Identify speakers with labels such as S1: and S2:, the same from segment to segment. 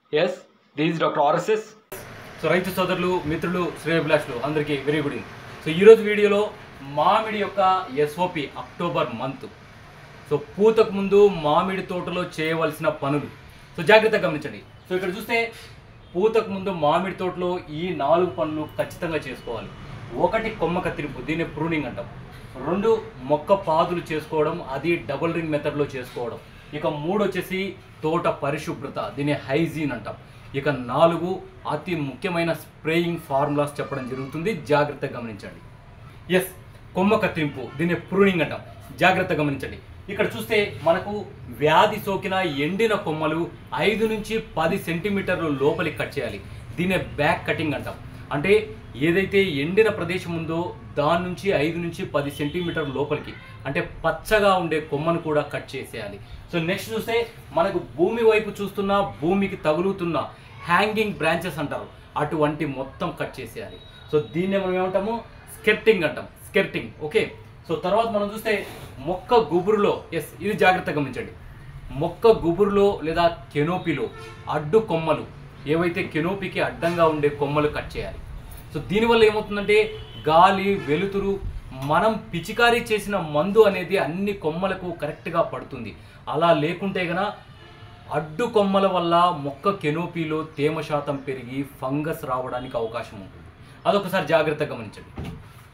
S1: Yes these doctor RSS so రైతు సోదరులు మిత్రులు శ్రేయభిలాషులు అందరికీ వెరీ గుడ్ ఈవినింగ్ సో ఈరోజు వీడియోలో మామిడి యొక్క ఎస్ఓపి అక్టోబర్ మంత్ సో పూతకు ముందు మామిడి తోటలో చేయవలసిన పనులు సో జాగ్రత్తగా గమనించండి సో ఇక్కడ చూస్తే పూతకు ముందు మామిడి తోటలో ఈ నాలుగు పనులు ఖచ్చితంగా చేసుకోవాలి ఒకటి కొమ్మ కత్తిరింపు దీన్ని ప్రూనింగ్ అంటాం రెండు మొక్క పాదులు చేసుకోవడం అది డబుల్ రింగ్ మెథడ్లో చేసుకోవడం ఇక మూడు వచ్చేసి తోట పరిశుభ్రత దీన్ని హైజీన్ అంటాం ఇక నాలుగు అతి ముఖ్యమైన స్ప్రేయింగ్ ఫార్ములాస్ చెప్పడం జరుగుతుంది జాగ్రత్తగా గమనించండి ఎస్ కొమ్మ కత్తింపు దీన్ని ప్రూనింగ్ అంటాం జాగ్రత్త గమనించండి ఇక్కడ చూస్తే మనకు వ్యాధి సోకిన ఎండిన కొమ్మలు ఐదు నుంచి పది సెంటీమీటర్లు లోపలికి కట్ చేయాలి దీన్నే బ్యాక్ కటింగ్ అంటాం అంటే ఏదైతే ఎండిన ప్రదేశం ఉందో దాని నుంచి ఐదు నుంచి పది సెంటీమీటర్ లోపలికి అంటే పచ్చగా ఉండే కొమ్మను కూడా కట్ చేసేయాలి సో నెక్స్ట్ చూస్తే మనకు భూమి వైపు చూస్తున్న భూమికి తగులుతున్న హ్యాంగింగ్ బ్రాంచెస్ అంటారు అటువంటి మొత్తం కట్ చేసేయాలి సో దీన్నే మనం ఏమంటాము స్కెర్టింగ్ అంటాం స్కెర్టింగ్ ఓకే సో తర్వాత మనం చూస్తే మొక్క గుబురులో ఎస్ ఇది జాగ్రత్తగా గమనించండి మొక్క గుబురులో లేదా కెనోపిలో అడ్డు కొమ్మలు ఏవైతే కెనోపికి అడ్డంగా ఉండే కొమ్మలు కట్ చేయాలి సో దీనివల్ల ఏమవుతుందంటే గాలి వెలుతురు మనం పిచికారీ చేసిన మందు అనేది అన్ని కొమ్మలకు కరెక్ట్గా పడుతుంది అలా లేకుంటే గన అడ్డు కొమ్మల వల్ల మొక్క కెనోపీలో తేమ శాతం పెరిగి ఫంగస్ రావడానికి అవకాశం ఉంటుంది అదొకసారి జాగ్రత్తగా గమనించండి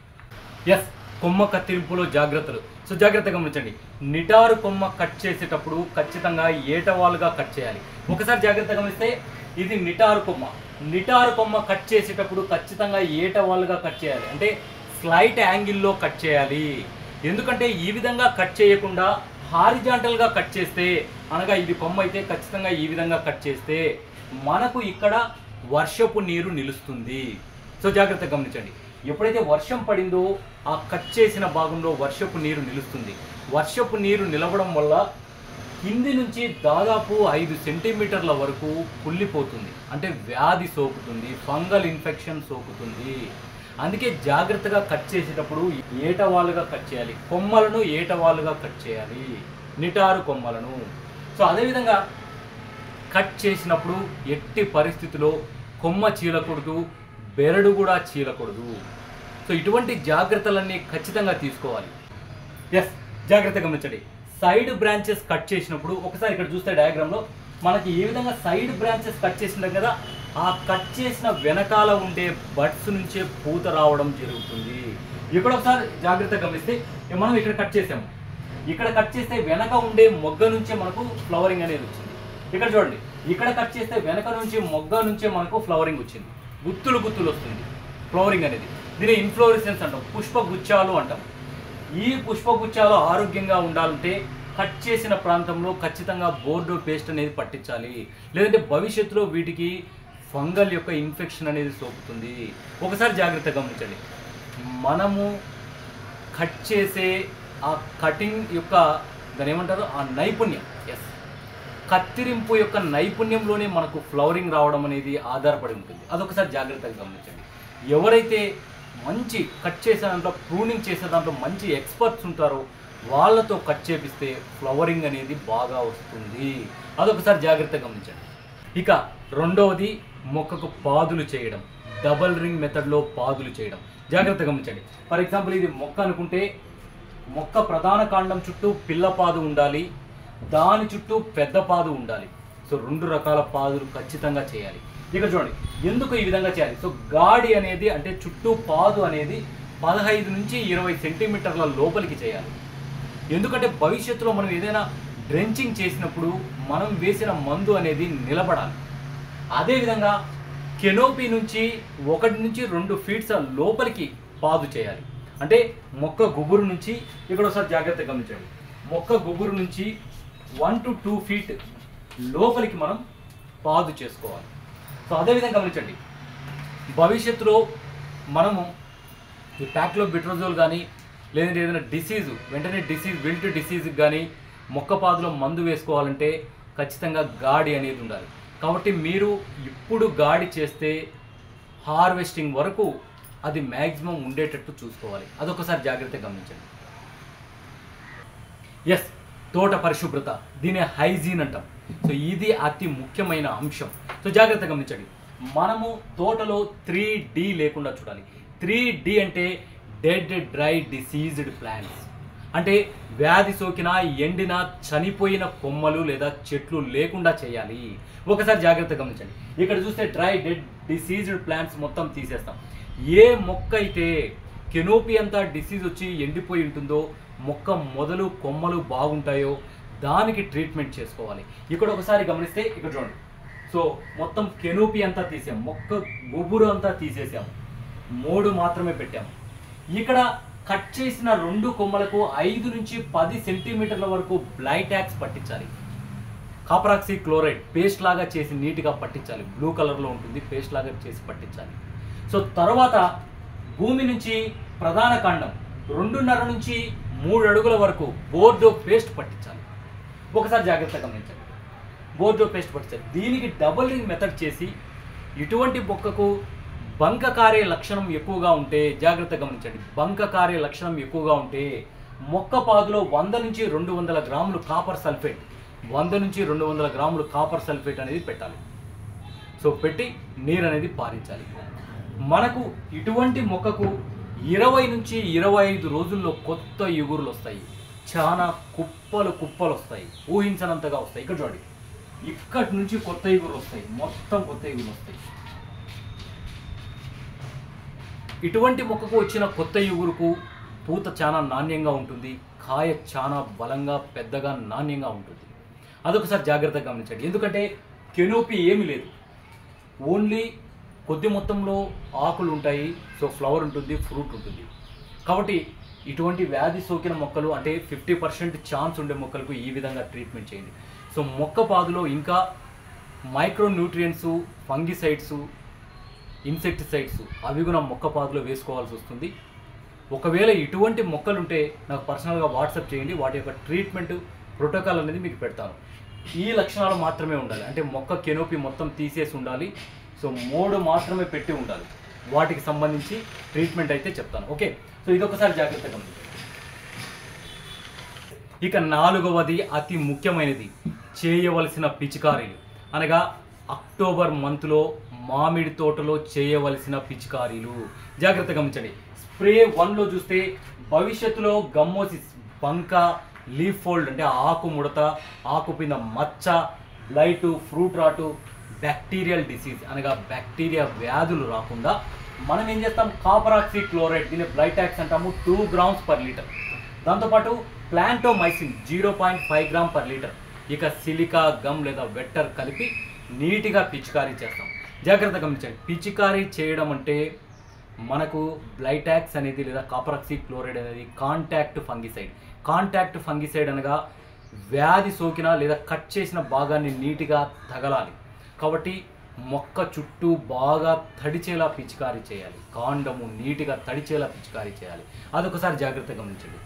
S1: ఎస్ కొమ్మ కత్తిరింపులో జాగ్రత్తలు సో జాగ్రత్తగా గమనించండి నిటారు కొమ్మ కట్ చేసేటప్పుడు ఖచ్చితంగా ఏటవాలుగా కట్ చేయాలి ఒకసారి జాగ్రత్తగా గమనిస్తే ఇది నిటారు కొమ్మ నిటారు కొమ్మ కట్ చేసేటప్పుడు ఖచ్చితంగా ఏటవాలుగా కట్ చేయాలి అంటే స్లైట్ యాంగిల్లో కట్ చేయాలి ఎందుకంటే ఈ విధంగా కట్ చేయకుండా హారిజాంటల్గా కట్ చేస్తే అనగా ఇది కొమ్మ అయితే ఖచ్చితంగా ఈ విధంగా కట్ చేస్తే మనకు ఇక్కడ వర్షపు నీరు నిలుస్తుంది సో జాగ్రత్తగా గమనించండి ఎప్పుడైతే వర్షం పడిందో ఆ కట్ చేసిన భాగంలో వర్షపు నీరు నిలుస్తుంది వర్షపు నీరు నిలవడం వల్ల కింది నుంచి దాదాపు ఐదు సెంటీమీటర్ల వరకు కుళ్ళిపోతుంది అంటే వ్యాధి సోకుతుంది ఫంగల్ ఇన్ఫెక్షన్ సోకుతుంది అందుకే జాగ్రత్తగా కట్ చేసేటప్పుడు ఏటవాలుగా కట్ చేయాలి కొమ్మలను ఏటవాలుగా కట్ చేయాలి నిటారు కొమ్మలను సో అదేవిధంగా కట్ చేసినప్పుడు ఎట్టి పరిస్థితిలో కొమ్మ చీలకూడదు బెరడు కూడా చీలకూడదు సో ఇటువంటి జాగ్రత్తలన్నీ ఖచ్చితంగా తీసుకోవాలి ఎస్ జాగ్రత్తగా గమనించండి సైడ్ బ్రాంచెస్ కట్ చేసినప్పుడు ఒకసారి ఇక్కడ చూస్తే డయాగ్రామ్లో మనకి ఏ విధంగా సైడ్ బ్రాంచెస్ కట్ చేసినాం కదా ఆ కట్ చేసిన వెనకాల ఉండే బడ్స్ నుంచే పూత రావడం జరుగుతుంది ఇక్కడ ఒకసారి జాగ్రత్తగా గమనిస్తే మనం ఇక్కడ కట్ చేసాము ఇక్కడ కట్ చేస్తే వెనక ఉండే మొగ్గ నుంచే మనకు ఫ్లవరింగ్ అనేది వచ్చింది ఇక్కడ చూడండి ఇక్కడ కట్ చేస్తే వెనక నుంచి మొగ్గ నుంచే మనకు ఫ్లవరింగ్ వచ్చింది గుత్తులు గుత్తులు వస్తుంది ఫ్లవరింగ్ అనేది దీని ఇన్ఫ్లోరిసెన్స్ అంటాం పుష్పగుచ్చాలు అంటాం ఈ పుష్పగుచ్చాలు ఆరోగ్యంగా ఉండాలంటే కట్ చేసిన ప్రాంతంలో ఖచ్చితంగా బోర్డో పేస్ట్ అనేది పట్టించాలి లేదంటే భవిష్యత్తులో వీటికి ఫంగల్ యొక్క ఇన్ఫెక్షన్ అనేది సోకుతుంది ఒకసారి జాగ్రత్తగా గమనించండి మనము కట్ చేసే ఆ కటింగ్ యొక్క దాని ఏమంటారు ఆ నైపుణ్యం ఎస్ కత్తిరింపు యొక్క నైపుణ్యంలోనే మనకు ఫ్లవరింగ్ రావడం అనేది ఆధారపడి ఉంటుంది అదొకసారి జాగ్రత్తగా గమనించండి ఎవరైతే మంచి కట్ చేసే దాంట్లో ప్రూనింగ్ చేసే దాంట్లో మంచి ఎక్స్పర్ట్స్ ఉంటారో వాళ్ళతో కట్ చేపిస్తే ఫ్లవరింగ్ అనేది బాగా వస్తుంది అదొకసారి జాగ్రత్తగా గమనించండి ఇక రెండవది మొక్కకు పాదులు చేయడం డబల్ రింగ్ మెథడ్లో పాదులు చేయడం జాగ్రత్తగా గమనించండి ఫర్ ఎగ్జాంపుల్ ఇది మొక్క అనుకుంటే మొక్క ప్రధాన కాండం చుట్టూ పిల్ల పాదు ఉండాలి దాని చుట్టూ పెద్ద పాదు ఉండాలి సో రెండు రకాల పాదులు ఖచ్చితంగా చేయాలి ఇక చూడండి ఎందుకు ఈ విధంగా చేయాలి సో గాడి అనేది అంటే చుట్టూ పాదు అనేది పదహైదు నుంచి ఇరవై సెంటీమీటర్ల లోపలికి చేయాలి ఎందుకంటే భవిష్యత్తులో మనం ఏదైనా డ్రెంచింగ్ చేసినప్పుడు మనం వేసిన మందు అనేది నిలబడాలి అదేవిధంగా కెనోపీ నుంచి ఒకటి నుంచి రెండు ఫీట్స్ లోపలికి పాదు చేయాలి అంటే మొక్క గుబురు నుంచి ఇక్కడ ఒకసారి జాగ్రత్తగా గమనించండి మొక్క గుబురు నుంచి వన్ టు టూ ఫీట్ లోపలికి మనం పాదు చేసుకోవాలి సో అదేవిధంగా గమనించండి భవిష్యత్తులో మనము ఈ ప్యాక్లో బిట్రోజోల్ కానీ లేదంటే ఏదైనా డిసీజ్ వెంటనే డిసీజ్ విల్ట్ డిసీజ్ కానీ మొక్క పాదులో మందు వేసుకోవాలంటే ఖచ్చితంగా గాడి అనేది ఉండాలి కాబట్టి మీరు ఇప్పుడు గాడి చేస్తే హార్వెస్టింగ్ వరకు అది మ్యాక్సిమం ఉండేటట్టు చూసుకోవాలి అదొకసారి జాగ్రత్తగా గమనించండి ఎస్ తోట పరిశుభ్రత దీనే హైజీన్ అంటాం సో ఇది అతి ముఖ్యమైన అంశం సో సో జాగ్రత్తగా గమనించండి మనము తోటలో త్రీ డి లేకుండా చూడాలి త్రీ డి అంటే డెడ్ డ్రై డిసీజ్డ్ ప్లాంట్స్ అంటే వ్యాధి సోకిన ఎండిన చనిపోయిన కొమ్మలు లేదా చెట్లు లేకుండా చేయాలి ఒకసారి జాగ్రత్తగా గమనించండి ఇక్కడ చూస్తే డ్రై డెడ్ డిసీజ్డ్ ప్లాంట్స్ మొత్తం తీసేస్తాం ఏ మొక్క అయితే కెనోపి అంతా డిసీజ్ వచ్చి ఎండిపోయి ఉంటుందో మొక్క మొదలు కొమ్మలు బాగుంటాయో దానికి ట్రీట్మెంట్ చేసుకోవాలి ఇక్కడ ఒకసారి గమనిస్తే ఇక్కడ చూడండి సో మొత్తం కెనోపి అంతా తీసాం మొక్క గుబురు అంతా తీసేసాం మూడు మాత్రమే పెట్టాము ఇక్కడ కట్ చేసిన రెండు కొమ్మలకు ఐదు నుంచి పది సెంటీమీటర్ల వరకు బ్లైటాక్స్ పట్టించాలి కాపరాక్సీ క్లోరైడ్ పేస్ట్ లాగా చేసి నీట్గా పట్టించాలి బ్లూ కలర్లో ఉంటుంది పేస్ట్ లాగా చేసి పట్టించాలి సో తర్వాత భూమి నుంచి ప్రధాన కాండం రెండున్నర నుంచి మూడు అడుగుల వరకు బోర్డో పేస్ట్ పట్టించాలి ఒకసారి జాగ్రత్తగా గమనించండి బోర్డో పేస్ట్ పట్టించాలి దీనికి డబుల్ రింగ్ మెథడ్ చేసి ఇటువంటి మొక్కకు బంక కారే లక్షణం ఎక్కువగా ఉంటే జాగ్రత్త గమనించండి బంక కారే లక్షణం ఎక్కువగా ఉంటే మొక్క పాదులో వంద నుంచి రెండు వందల గ్రాములు కాపర్ సల్ఫేట్ వంద నుంచి రెండు వందల గ్రాములు కాపర్ సల్ఫేట్ అనేది పెట్టాలి సో పెట్టి నీరు అనేది పారించాలి మనకు ఇటువంటి మొక్కకు ఇరవై నుంచి ఇరవై ఐదు రోజుల్లో కొత్త ఎగురులు వస్తాయి చాలా కుప్పలు కుప్పలు వస్తాయి ఊహించనంతగా వస్తాయి ఇక్కడ చూడండి ఇక్కడి నుంచి కొత్త ఎగురులు వస్తాయి మొత్తం కొత్త ఎగురులు వస్తాయి ఇటువంటి మొక్కకు వచ్చిన కొత్త ఎగురుకు పూత చాలా నాణ్యంగా ఉంటుంది కాయ చాలా బలంగా పెద్దగా నాణ్యంగా ఉంటుంది అదొకసారి జాగ్రత్తగా గమనించండి ఎందుకంటే కెనోపి ఏమీ లేదు ఓన్లీ కొద్ది మొత్తంలో ఆకులు ఉంటాయి సో ఫ్లవర్ ఉంటుంది ఫ్రూట్ ఉంటుంది కాబట్టి ఇటువంటి వ్యాధి సోకిన మొక్కలు అంటే ఫిఫ్టీ పర్సెంట్ ఛాన్స్ ఉండే మొక్కలకు ఈ విధంగా ట్రీట్మెంట్ చేయండి సో మొక్క పాదులో ఇంకా మైక్రో న్యూట్రియంట్స్ ఫంగిసైడ్స్ ఇన్సెక్టిసైడ్స్ అవి కూడా మొక్క పాదులో వేసుకోవాల్సి వస్తుంది ఒకవేళ ఇటువంటి మొక్కలు ఉంటే నాకు పర్సనల్గా వాట్సాప్ చేయండి వాటి యొక్క ట్రీట్మెంట్ ప్రోటోకాల్ అనేది మీకు పెడతాను ఈ లక్షణాలు మాత్రమే ఉండాలి అంటే మొక్క కెనోపి మొత్తం తీసేసి ఉండాలి సో మూడు మాత్రమే పెట్టి ఉండాలి వాటికి సంబంధించి ట్రీట్మెంట్ అయితే చెప్తాను ఓకే సో ఇదొకసారి జాగ్రత్తగా గమనించండి. ఇక నాలుగవది అతి ముఖ్యమైనది చేయవలసిన పిచికారీలు అనగా అక్టోబర్ మంత్లో మామిడి తోటలో చేయవలసిన పిచికారీలు జాగ్రత్త గమనించండి స్ప్రే వన్లో చూస్తే భవిష్యత్తులో గమ్మోసిస్ బంక లీఫ్ ఫోల్డ్ అంటే ఆకు ముడత ఆకు కింద మచ్చ blight fruit rot bacterial disease అనగా బ్యాక్టీరియా వ్యాధులు రాకుండా మనం ఏం చేస్తాం కాపరాక్సీ క్లోరైడ్ దీన్ని బ్లైటాక్స్ అంటాము టూ గ్రామ్స్ పర్ లీటర్ దాంతోపాటు Plantomycin zero point five gram per litre ఇక సిలికా గమ్ లేదా వెట్టర్ కలిపి నీట్గా పిచికారీ చేస్తాం జాగ్రత్తగా గమనించండి పిచికారీ చేయడం అంటే మనకు బ్లైటాక్స్ అనేది లేదా కాపరాక్సీ క్లోరైడ్ అనేది కాంటాక్ట్ ఫంగిసైడ్ కాంటాక్ట్ ఫంగిసైడ్ అనగా వ్యాధి సోకిన లేదా కట్ చేసిన భాగాన్ని నీట్గా తగలాలి కాబట్టి మొక్క చుట్టూ బాగా తడిచేలా పిచికారీ చేయాలి కాండము నీట్గా తడిచేలా పిచికారీ చేయాలి అదొకసారి జాగ్రత్తగా గమనించండి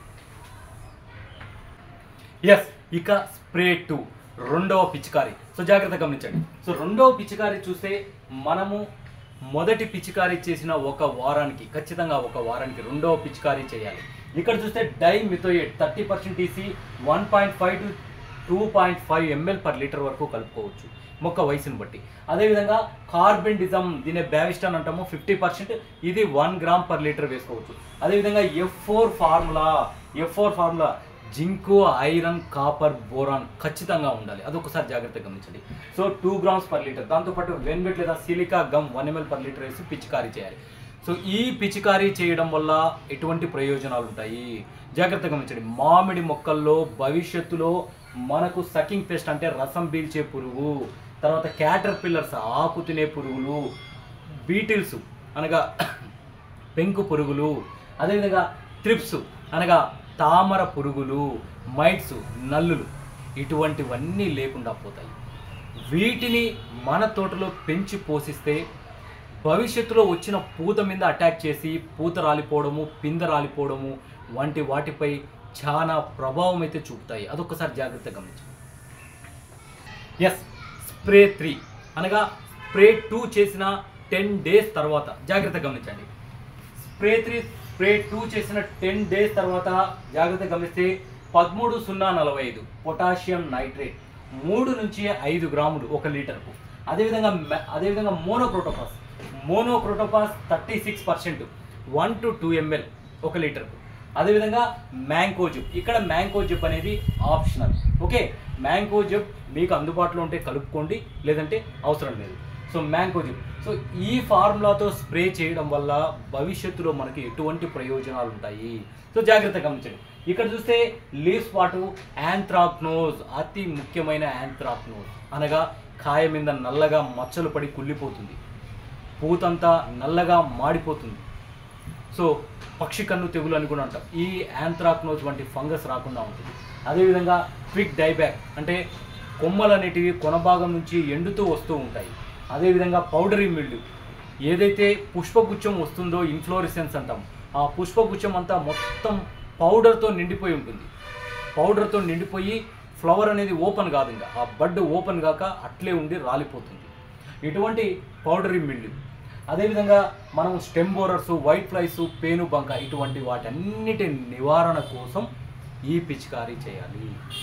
S1: ఎస్ ఇక స్ప్రే టూ రెండవ పిచికారి సో జాగ్రత్తగా గమనించండి సో రెండవ పిచికారి చూస్తే మనము మొదటి పిచికారీ చేసిన ఒక వారానికి ఖచ్చితంగా ఒక వారానికి రెండవ పిచికారీ చేయాలి ఇక్కడ చూస్తే డై మిథోయేట్ థర్టీ పర్సెంట్ తీసి one point five to two point five ML per litre వరకు కలుపుకోవచ్చు మొక్క వయసును బట్టి అదేవిధంగా కార్బెండిజం దీని బ్యావిస్టాన్ అంటాము ఫిఫ్టీ పర్సెంట్ ఇది వన్ గ్రామ్ పర్ లీటర్ వేసుకోవచ్చు అదేవిధంగా F four formula F four formula zinc iron copper boron ఖచ్చితంగా ఉండాలి అదొకసారి జాగ్రత్తగా గమనించండి so two grams per litre దాంతోపాటు వెన్వెట్ లేదా silica gum one ML per litre వేసి పిచికారీ చేయాలి సో ఈ పిచికారీ చేయడం వల్ల ఎటువంటి ప్రయోజనాలు ఉంటాయి జాగ్రత్తగా గమనించండి మామిడి మొక్కల్లో భవిష్యత్తులో మనకు సకింగ్ పెస్ట్ అంటే రసం పీల్చే పురుగు తర్వాత క్యాటర్ పిల్లర్స్ ఆకు తినే పురుగులు బీటిల్స్ అనగా పెంకు పురుగులు అదేవిధంగా త్రిప్స్ అనగా తామర పురుగులు మైట్స్ నల్లులు ఇటువంటివన్నీ లేకుండా పోతాయి వీటిని మన తోటలో పెంచి పోషిస్తే భవిష్యత్తులో వచ్చిన పూత మీద అటాక్ చేసి పూత రాలిపోవడము పింద రాలిపోవడము వంటి వాటిపై చాలా ప్రభావం అయితే చూపుతాయి అదొకసారి జాగ్రత్తగా గమనించండి ఎస్ స్ప్రే త్రీ అనగా స్ప్రే టూ చేసిన టెన్ డేస్ తర్వాత జాగ్రత్తగా గమనించండి స్ప్రే త్రీ స్ప్రే టూ చేసిన టెన్ డేస్ తర్వాత జాగ్రత్తగా గమనిస్తే పదమూడు సున్నా నలభై ఐదు పొటాషియం నైట్రేట్ మూడు నుంచి ఐదు గ్రాములు ఒక లీటర్కు అదేవిధంగా మ- అదేవిధంగా monocrotophos monocrotophos thirty six percent one to two ML ఒక లీటర్కు అదేవిధంగా మ్యాంకోజిప్ ఇక్కడ మ్యాంకోజిప్ అనేది ఆప్షనల్ ఓకే మ్యాంకోజిప్ మీకు అందుబాటులో ఉంటే కలుపుకోండి లేదంటే అవసరం లేదు సో మ్యాంకోజిప్ సో ఈ ఫార్ములాతో స్ప్రే చేయడం వల్ల భవిష్యత్తులో మనకి ఎటువంటి ప్రయోజనాలు ఉంటాయి సో జాగ్రత్తగా గమనించండి ఇక్కడ చూస్తే లీవ్స్ పాటు యాంథ్రాక్నోజ్ అతి ముఖ్యమైన యాంథ్రాక్నోజ్ అనగా కాయ మీద నల్లగా మచ్చలు పడి కుళ్ళిపోతుంది పూతంతా నల్లగా మాడిపోతుంది సో పక్షి కన్ను తెగులు అని కూడా అంటాం ఈ యాంథ్రాక్నోజ్ వంటి ఫంగస్ రాకుండా ఉంటుంది అదేవిధంగా క్విక్ డైబ్యాక్ అంటే కొమ్మలు అనేటివి కొనభాగం నుంచి ఎండుతూ వస్తూ ఉంటాయి అదేవిధంగా పౌడరీ మిల్లు ఏదైతే పుష్పగుచ్చం వస్తుందో ఇన్ఫ్లోరిసెన్స్ అంటాం ఆ పుష్పగుచ్చం అంతా మొత్తం పౌడర్తో నిండిపోయి ఉంటుంది పౌడర్తో నిండిపోయి ఫ్లవర్ అనేది ఓపెన్ కాదు ఇంకా ఆ బడ్ ఓపెన్ కాక అట్లే ఉండి రాలిపోతుంది ఇటువంటి పౌడరీ మిల్లు అదేవిధంగా మనం స్టెమ్ బోరర్స్ వైట్ ఫ్లైస్ పేను బంక ఇటువంటి వాటన్నిటి నివారణ కోసం ఈ పిచికారీ చేయాలి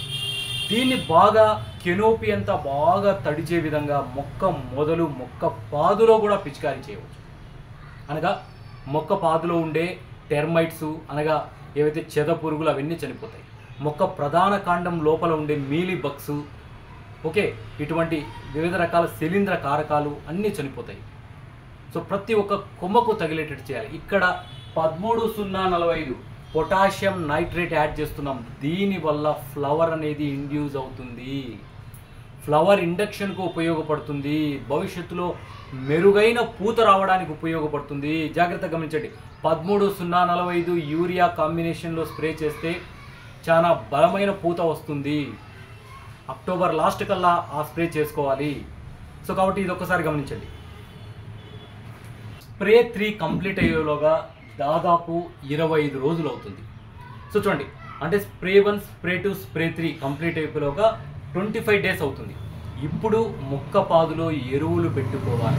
S1: దీన్ని బాగా కెనోపి అంతా బాగా తడిచే విధంగా మొక్క మొదలు మొక్క పాదులో కూడా పిచికారీ చేయవచ్చు అనగా మొక్క పాదులో ఉండే టెర్మైట్స్ అనగా ఏవైతే చెద పురుగులు అవన్నీ చనిపోతాయి మొక్క ప్రధాన కాండం లోపల ఉండే మీలీ బగ్స్ ఓకే ఇటువంటి వివిధ రకాల శిలీంద్ర కారకాలు అన్నీ చనిపోతాయి సో ప్రతి ఒక్క కొమ్మకు తగిలేటట్టు చేయాలి ఇక్కడ పదమూడు సున్నా నలభై ఐదు పొటాషియం నైట్రేట్ యాడ్ చేస్తున్నాం దీనివల్ల ఫ్లవర్ అనేది ఇండ్యూస్ అవుతుంది ఫ్లవర్ ఇండక్షన్కు ఉపయోగపడుతుంది భవిష్యత్తులో మెరుగైన పూత రావడానికి ఉపయోగపడుతుంది జాగ్రత్త గమనించండి పదమూడు సున్నా నలభై ఐదు యూరియా కాంబినేషన్లో స్ప్రే చేస్తే చాలా బలమైన పూత వస్తుంది అక్టోబర్ లాస్ట్ కల్లా ఆ స్ప్రే చేసుకోవాలి సో కాబట్టి ఇది ఒక్కసారి గమనించండి స్ప్రే త్రీ కంప్లీట్ అయ్యేలోగా దాదాపు ఇరవై ఐదు రోజులు అవుతుంది సో చూడండి అంటే spray one spray two spray three complete అయిపోయేలోగా ట్వంటీ ఫైవ్ డేస్ అవుతుంది ఇప్పుడు మొక్క పాదులో ఎరువులు పెట్టుకోవాలి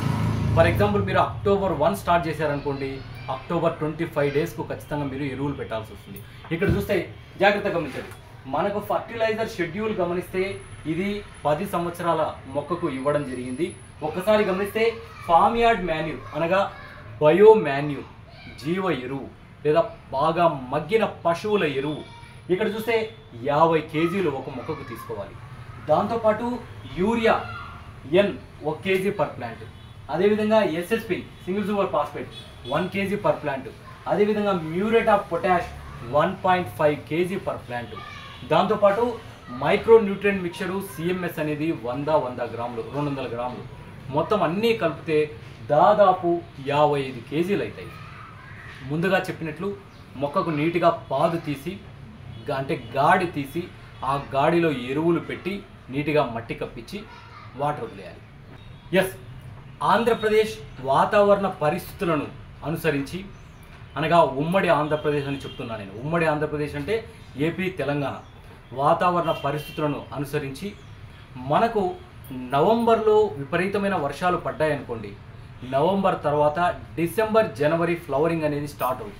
S1: ఫర్ ఎగ్జాంపుల్ మీరు అక్టోబర్ వన్ స్టార్ట్ చేశారనుకోండి అక్టోబర్ ట్వంటీ ఫైవ్ డేస్కు ఖచ్చితంగా మీరు ఎరువులు పెట్టాల్సి వస్తుంది ఇక్కడ చూస్తే జాగ్రత్త గమనించండి మనకు ఫర్టిలైజర్ షెడ్యూల్ గమనిస్తే ఇది పది సంవత్సరాల మొక్కకు ఇవ్వడం జరిగింది ఒక్కసారి గమనిస్తే ఫామ్ యార్డ్ మాన్యూ అనగా బయో మాన్యూ జీవ ఎరువు లేదా బాగా మగ్గిన పశువుల ఎరువు ఇక్కడ చూస్తే యాభై కేజీలు ఒక మొక్కకు తీసుకోవాలి దాంతోపాటు యూరియా ఎన్ ఒక కేజీ పర్ ప్లాంట్ అదేవిధంగా SSP single super phosphate one KG per plant అదేవిధంగా muriate of potash one point five KG per plant దాంతోపాటు మైక్రో న్యూట్రియన్ మిక్చరు సిఎంఎస్ అనేది వంద వంద గ్రాములు రెండు వందల గ్రాములు మొత్తం అన్నీ కలిపితే దాదాపు యాభై ఐదు కేజీలు అవుతాయి ముందుగా చెప్పినట్లు మొక్కకు నీట్గా పాదు తీసి గా- అంటే గాడి తీసి ఆ గాడిలో ఎరువులు పెట్టి నీట్గా మట్టి కప్పించి వాటర్ వదిలేయాలి ఎస్ ఆంధ్రప్రదేశ్ వాతావరణ పరిస్థితులను అనుసరించి అనగా ఉమ్మడి ఆంధ్రప్రదేశ్ అని చెప్తున్నా నేను ఉమ్మడి ఆంధ్రప్రదేశ్ అంటే ఏపీ తెలంగాణ వాతావరణ పరిస్థితులను అనుసరించి మనకు నవంబర్లో విపరీతమైన వర్షాలు పడ్డాయనుకోండి నవంబర్ తర్వాత డిసెంబర్ జనవరి ఫ్లవరింగ్ అనేది స్టార్ట్ అవుతుంది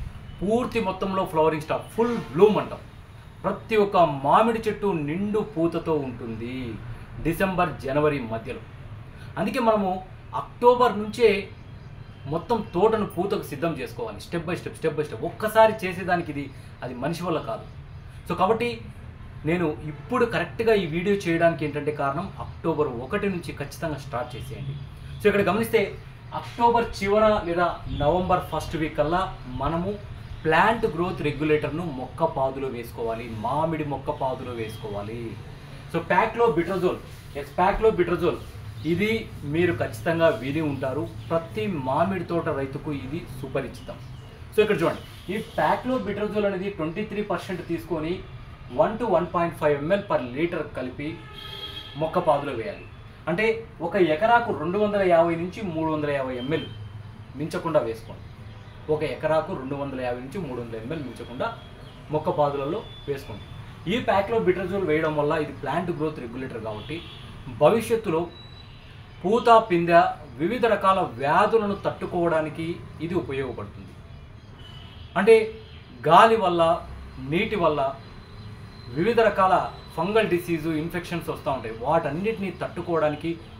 S1: పూర్తి మొత్తంలో ఫ్లవరింగ్ స్టార్ట్ ఫుల్ బ్లూమ్ అంటాం ప్రతి ఒక్క మామిడి చెట్టు నిండు పూతతో ఉంటుంది డిసెంబర్ జనవరి మధ్యలో అందుకే మనము అక్టోబర్ నుంచే మొత్తం తోటను పూతకు సిద్ధం చేసుకోవాలి step by step step by step ఒక్కసారి చేసేదానికి ఇది అది మనిషి వల్ల కాదు సో కాబట్టి నేను ఇప్పుడు కరెక్ట్గా ఈ వీడియో చేయడానికి ఏంటంటే కారణం అక్టోబర్ ఒకటి నుంచి ఖచ్చితంగా స్టార్ట్ చేసేయండి సో ఇక్కడ గమనిస్తే అక్టోబర్ చివర లేదా నవంబర్ ఫస్ట్ వీక్ కల్లా మనము ప్లాంట్ గ్రోత్ రెగ్యులేటర్ను మొక్క పాదులో వేసుకోవాలి మామిడి మొక్క పాదులో వేసుకోవాలి సో ప్యాక్లో బిట్రజోల్ ఎస్ ప్యాక్లో బిట్రజోల్ ఇది మీరు ఖచ్చితంగా విని ఉంటారు ప్రతి మామిడి తోట రైతుకు ఇది సుపరిచితం సో ఇక్కడ చూడండి ఈ ప్యాక్లో బిట్రజోల్ అనేది ట్వంటీ త్రీ పర్సెంట్ తీసుకొని one to one point five ML per litre కలిపి మొక్క పాదులో వేయాలి అంటే ఒక ఎకరాకు రెండు వందల యాభై నుంచి మూడు వందల యాభై ఎంఎల్ మించకుండా వేసుకోండి ఒక ఎకరాకు రెండు వందల యాభై నుంచి మూడు వందల ఎంఎల్ మించకుండా మొక్క పాదులలో వేసుకోండి ఈ ప్యాక్లో బిట్రజోల్ వేయడం వల్ల ఇది ప్లాంట్ గ్రోత్ రెగ్యులేటర్ కాబట్టి భవిష్యత్తులో పూత పిందె వివిధ రకాల వ్యాధులను తట్టుకోవడానికి ఇది ఉపయోగపడుతుంది అంటే గాలి వల్ల నీటి వల్ల వివిధ రకాల ఫంగల్ డిసీజు ఇన్ఫెక్షన్స్ వస్తూ ఉంటాయి వాటన్నిటిని తట్టుకోవడానికి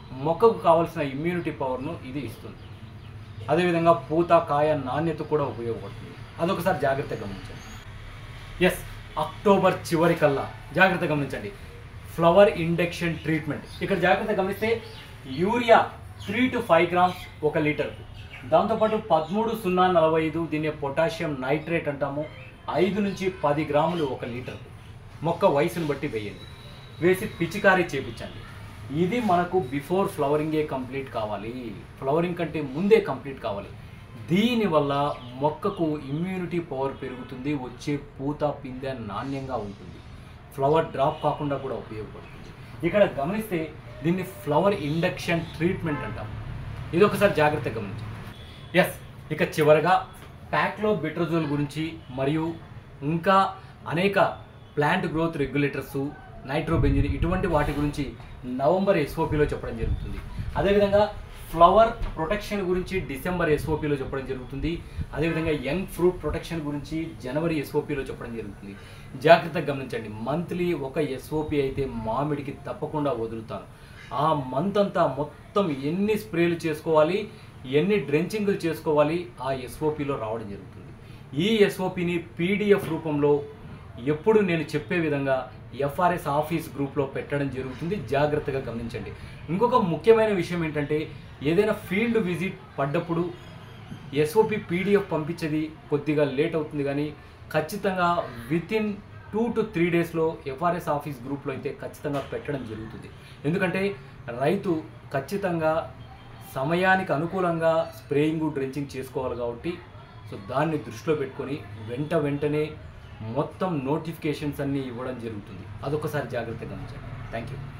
S1: మొక్కకు కావాల్సిన ఇమ్యూనిటీ పవర్ను ఇది ఇస్తుంది అదేవిధంగా పూత కాయ నాణ్యత కూడా ఉపయోగపడుతుంది అదొకసారి జాగ్రత్తగా గమనించండి ఎస్ అక్టోబర్ చివరి కల్లా జాగ్రత్త గమనించండి ఫ్లవర్ ఇండక్షన్ ట్రీట్మెంట్ ఇక్కడ జాగ్రత్త గమనిస్తే urea three to five grams ఒక లీటర్కు దాంతోపాటు పదమూడు సున్నా నలభై ఐదు దీన్ని పొటాషియం నైట్రేట్ అంటాము ఐదు నుంచి పది గ్రాములు ఒక లీటర్కు మొక్క వయసును బట్టి వేయండి వేసి పిచికారీ చేపించండి ఇది మనకు బిఫోర్ ఫ్లవరింగే కంప్లీట్ కావాలి ఫ్లవరింగ్ కంటే ముందే కంప్లీట్ కావాలి దీనివల్ల మొక్కకు ఇమ్యూనిటీ పవర్ పెరుగుతుంది వచ్చే పూత పిందె నాణ్యంగా ఉంటుంది ఫ్లవర్ డ్రాప్ కాకుండా కూడా ఉపయోగపడుతుంది ఇక్కడ గమనిస్తే దీన్ని ఫ్లవర్ ఇండక్షన్ ట్రీట్మెంట్ అంటాం ఇది ఒకసారి జాగ్రత్తగా గమనించండి ఎస్ ఇక చివరగా ప్యాక్లో బిట్రజోల్ గురించి మరియు ఇంకా అనేక ప్లాంట్ గ్రోత్ రెగ్యులేటర్స్ నైట్రోబెంజిన్ ఇటువంటి వాటి గురించి నవంబర్ ఎస్ఓపిలో చెప్పడం జరుగుతుంది అదేవిధంగా ఫ్లవర్ ప్రొటెక్షన్ గురించి డిసెంబర్ ఎస్ఓపిలో చెప్పడం జరుగుతుంది అదేవిధంగా యంగ్ ఫ్రూట్ ప్రొటెక్షన్ గురించి జనవరి ఎస్ఓపిలో చెప్పడం జరుగుతుంది జాగ్రత్తగా గమనించండి మంత్లీ ఒక ఎస్ఓపి అయితే మామిడికి తప్పకుండా వదులుతాను ఆ మంత్ అంతా మొత్తం ఎన్ని స్ప్రేలు చేసుకోవాలి ఎన్ని డ్రెంచింగ్లు చేసుకోవాలి ఆ ఎస్ఓపిలో రావడం జరుగుతుంది ఈ ఎస్ఓపిని పీడిఎఫ్ రూపంలో ఎప్పుడు నేను చెప్పే విధంగా ఎఫ్ఆర్ఎస్ ఆఫీస్ గ్రూప్లో పెట్టడం జరుగుతుంది జాగ్రత్తగా గమనించండి ఇంకొక ముఖ్యమైన విషయం ఏంటంటే ఏదైనా ఫీల్డ్ విజిట్ పడ్డప్పుడు ఎస్ఓపి పీడిఎఫ్ పంపించేది కొద్దిగా లేట్ అవుతుంది కానీ ఖచ్చితంగా within two to three డేస్లో ఎఫ్ఆర్ఎస్ ఆఫీస్ గ్రూప్లో అయితే ఖచ్చితంగా పెట్టడం జరుగుతుంది ఎందుకంటే రైతు ఖచ్చితంగా సమయానికి అనుకూలంగా స్ప్రేయింగ్ డ్రెంచింగ్ చేసుకోవాలి కాబట్టి సో దాన్ని దృష్టిలో పెట్టుకొని వెంట వెంటనే మొత్తం నోటిఫికేషన్స్ అన్నీ ఇవ్వడం జరుగుతుంది అదొకసారి జాగ్రత్తగా గమనించండి థ్యాంక్ యూ